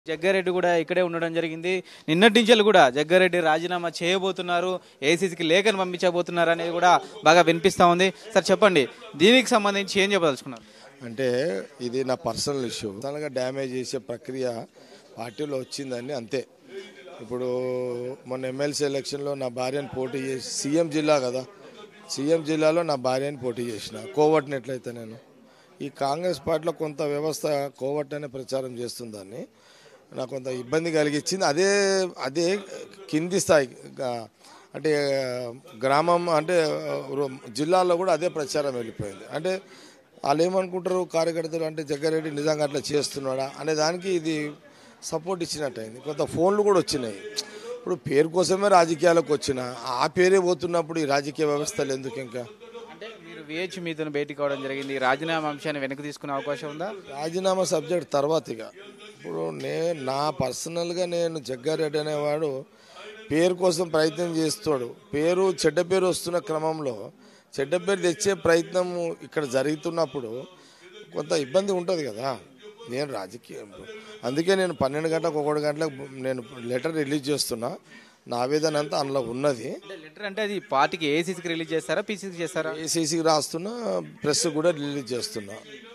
జగ్గారెడ్డి కూడా ఇక్కడే ఉండడం జరిగింది నిన్నటి నుంచి కూడా జగ్గారెడ్డి రాజీనామా చేయబోతున్నారు ఏసీసీకి లేఖను పంపించబోతున్నారు అనేది కూడా బాగా వినిపిస్తా ఉంది సార్ చెప్పండి దీనికి సంబంధించి ఏం చెప్పదలుచుకున్నారు అంటే ఇది నా పర్సనల్ ఇష్యూ తనగా డ్యామేజ్ చేసే ప్రక్రియ పార్టీలో వచ్చిందని అంతే ఇప్పుడు మొన్న ఎమ్మెల్సీ ఎలక్షన్లో నా భార్యను పోటీ చేసి సీఎం జిల్లా కదా సీఎం జిల్లాలో నా భార్యని పోటీ చేసిన కోవట్ని ఎట్లయితే నేను ఈ కాంగ్రెస్ పార్టీలో కొంత వ్యవస్థ కోవట్ అనే ప్రచారం చేస్తుందని నాకు కొంత ఇబ్బంది కలిగించింది అదే అదే కింది స్థాయి గా- అంటే గ్రామం అంటే రు- జిల్లాలో కూడా అదే ప్రచారం వెళ్ళిపోయింది అంటే వాళ్ళు ఏమనుకుంటారు కార్యకర్తలు అంటే జగ్గారెడ్డి నిజంగా అట్లా చేస్తున్నాడా అనే దానికి ఇది సపోర్ట్ ఇచ్చినట్టయింది కొంత ఫోన్లు కూడా వచ్చినాయి ఇప్పుడు పేరు కోసమే రాజకీయాలకు వచ్చిన ఆ పేరే పోతున్నప్పుడు ఈ రాజకీయ వ్యవస్థలు ఎందుకు ఇంకా అంటే మీరు విహెచ్ మీతో భేటీ కావడం జరిగింది ఈ రాజీనామా అంశాన్ని వెనక్కి తీసుకునే అవకాశం ఉందా రాజీనామా సబ్జెక్ట్ తర్వాత ఇక ఇప్పుడు నే నా పర్సనల్గా నేను జగ్గారెడ్డి అనేవాడు పేరు కోసం ప్రయత్నం చేస్తాడు పేరు చెడ్డ పేరు వస్తున్న క్రమంలో చెడ్డ పేరు తెచ్చే ప్రయత్నం ఇక్కడ జరుగుతున్నప్పుడు కొంత ఇబ్బంది ఉంటుంది కదా నేను రాజకీయం అందుకే నేను పన్నెండు గంటలకు ఒకటి గంటలకు నేను లెటర్ రిలీజ్ చేస్తున్నా నా ఆవేదన అంతా అందులో ఉన్నది అంటే లెటర్ అంటే అది పార్టీకి ఏసీసీకి రిలీజ్ చేస్తారా పీసీసీకి చేస్తారా ఏసీసీకి రాస్తున్నా ప్రెస్ కూడా రిలీజ్ చేస్తున్నా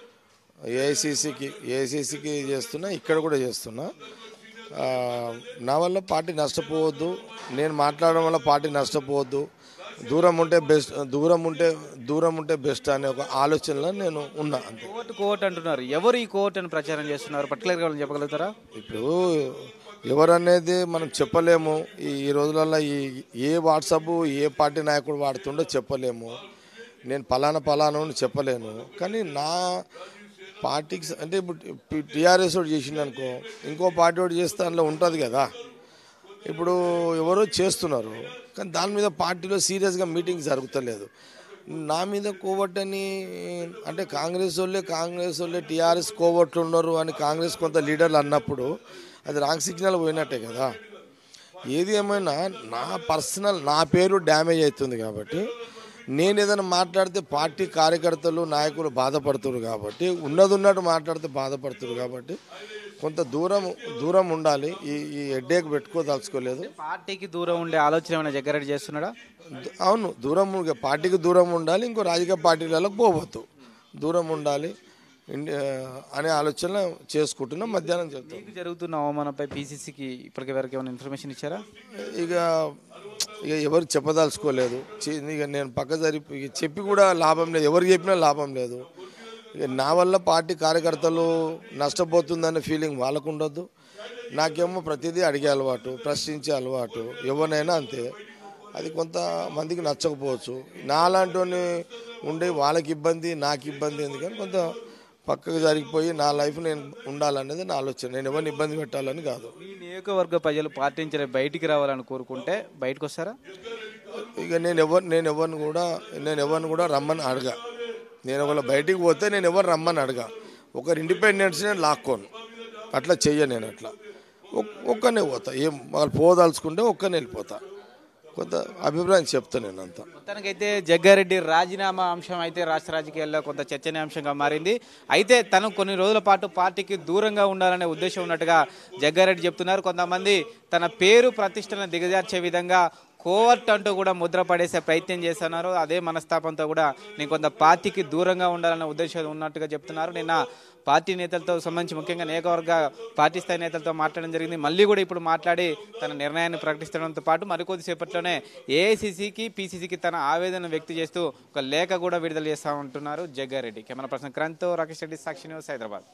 ఏఐసీసీకి ఏఐసీసీకి చేస్తున్నా ఇక్కడ కూడా చేస్తున్నా ఆ, నా వల్ల పార్టీ నష్టపోవద్దు నేను మాట్లాడడం వల్ల పార్టీ నష్టపోవద్దు దూరం ఉంటే బెస్ట్ దూరం ఉంటే దూరం ఉంటే బెస్ట్ అనే ఒక ఆలోచనలో నేను ఉన్నా అంతే కోర్టు కోర్టు అంటున్నారు ఎవరు ఈ కోర్టు అని ప్రచారం చేస్తున్నారు పర్టికులర్గా వాళ్ళని చెప్పగలుగుతారా ఇప్పుడు ఎవరనేది మనం చెప్పలేము ఈ ఈ రోజులలో ఈ ఏ వాట్సాప్ ఏ పార్టీ నాయకుడు వాడుతుండో చెప్పలేము నేను పలానా పలానా అని చెప్పలేను కానీ నా పార్టీకి స- అంటే ఇప్పుడు టీఆర్ఎస్ ఒకటి చేసింది అనుకో ఇంకో పార్టీ ఒకటి చేస్తే అందులో ఉంటుంది కదా ఇప్పుడు ఎవరో చేస్తున్నారు కానీ దాని మీద పార్టీలో సీరియస్గా మీటింగ్ జరుగుతలేదు నా మీద కోవట్టని అంటే కాంగ్రెస్ వాళ్ళే కాంగ్రెస్ వాళ్ళే టీఆర్ఎస్ కోవట్లు ఉన్నారు అని కాంగ్రెస్ కొంత లీడర్లు అన్నప్పుడు అది రాంగ్ సిగ్నల్ పోయినట్టే కదా ఏది ఏమైనా నా పర్సనల్ నా పేరు డ్యామేజ్ అవుతుంది కాబట్టి నేను ఏదైనా మాట్లాడితే పార్టీ కార్యకర్తలు నాయకులు బాధపడుతున్నారు కాబట్టి ఉన్నది ఉన్నట్టు మాట్లాడితే బాధపడుతున్నారు కాబట్టి కొంత దూరం దూరం ఉండాలి ఈ ఈ హెడ్ఏక్ పెట్టుకోదలుచుకోలేదు పార్టీకి దూరం ఉండే ఆలోచన ఏమైనా జగ్గారెడ్డి చేస్తున్నాడా ద- అవును దూరం ఉండ- పార్టీకి దూరం ఉండాలి ఇంకో రాజకీయ పార్టీలకు పోవద్దు దూరం ఉండాలి ఇండి- అనే ఆలోచన చేసుకుంటున్నాం మధ్యాహ్నం చెప్తాం మీకు జరుగుతున్న అవమానంపై పీసీసీకి ఇప్పటికి వరకు ఏమైనా ఇన్ఫర్మేషన్ ఇచ్చారా ఇక ఇక ఎవరు చెప్పదలుచుకోలేదు చి- ఇక నేను పక్క జరిపి ఇక చెప్పి కూడా లాభం లేదు ఎవరు చెప్పినా లాభం లేదు ఇక నా వల్ల పార్టీ కార్యకర్తలు నష్టపోతుందనే ఫీలింగ్ వాళ్ళకు ఉండొద్దు నాకేమో ప్రతిదీ అడిగే అలవాటు ప్రశ్నించే అలవాటు ఎవరినైనా అంతే అది కొంత మందికి నచ్చకపోవచ్చు నాలాంటి ఉండే వాళ్ళకి ఇబ్బంది నాకు ఇబ్బంది ఎందుకని కొంత పక్కకు జరిగిపోయి నా లైఫ్ నేను ఉండాలనేది నా ఆలోచన నేను ఎవరిని ఇబ్బంది పెట్టాలని కాదు మీ నియోజకవర్గ ప్రజలు పార్టీ నుంచి బయటికి రావాలని కోరుకుంటే బయటకు వస్తారా ఇక నేను ఎవరు నేను ఎవరిని కూడా నేను ఎవరిని కూడా రమ్మని అడగా నేను ఒకవేళ బయటికి పోతే నేను ఎవరు రమ్మని అడగా ఒకరి ఇండిపెండెన్స్ నేను లాక్కోను అట్లా చెయ్య నేను అట్లా ఒక్- ఒక్కనే పోతా ఏం వాళ్ళు పోదలుచుకుంటే ఒక్కనే వెళ్ళిపోతా కొంత అభిప్రాయం చెప్తా నేను అంతా మొత్తానికైతే జగ్గారెడ్డి రాజీనామా అంశం అయితే రాష్ట్ర రాజకీయాల్లో కొంత చర్చనీయాంశంగా మారింది అయితే తను కొన్ని రోజుల పాటు పార్టీకి దూరంగా ఉండాలనే ఉద్దేశం ఉన్నట్టుగా జగ్గారెడ్డి చెప్తున్నారు కొంతమంది తన పేరు ప్రతిష్టలను దిగజార్చే విధంగా కోవర్ట్ అంటూ కూడా ముద్ర పడేసే ప్రయత్నం చేస్తున్నారు అదే మనస్తాపంతో కూడా నేను కొంత పార్టీకి దూరంగా ఉండాలనే ఉద్దేశం ఉన్నట్టుగా చెప్తున్నారు నిన్న పార్టీ నేతలతో సంబంధించి ముఖ్యంగా నియోజకవర్గ పార్టీ స్థాయి నేతలతో మాట్లాడడం జరిగింది మళ్ళీ కూడా ఇప్పుడు మాట్లాడి తన నిర్ణయాన్ని ప్రకటించడంతో పాటు మరికొద్దిసేపట్లోనే ఏఐసీసీకి పీసీసీకి తన ఆవేదన వ్యక్తి చేస్తూ ఒక లేఖ కూడా విడుదల చేస్తా ఉంటున్నారు Jagga Reddy camera person Kranth Rakesh Reddy Sakshi news Hyderabad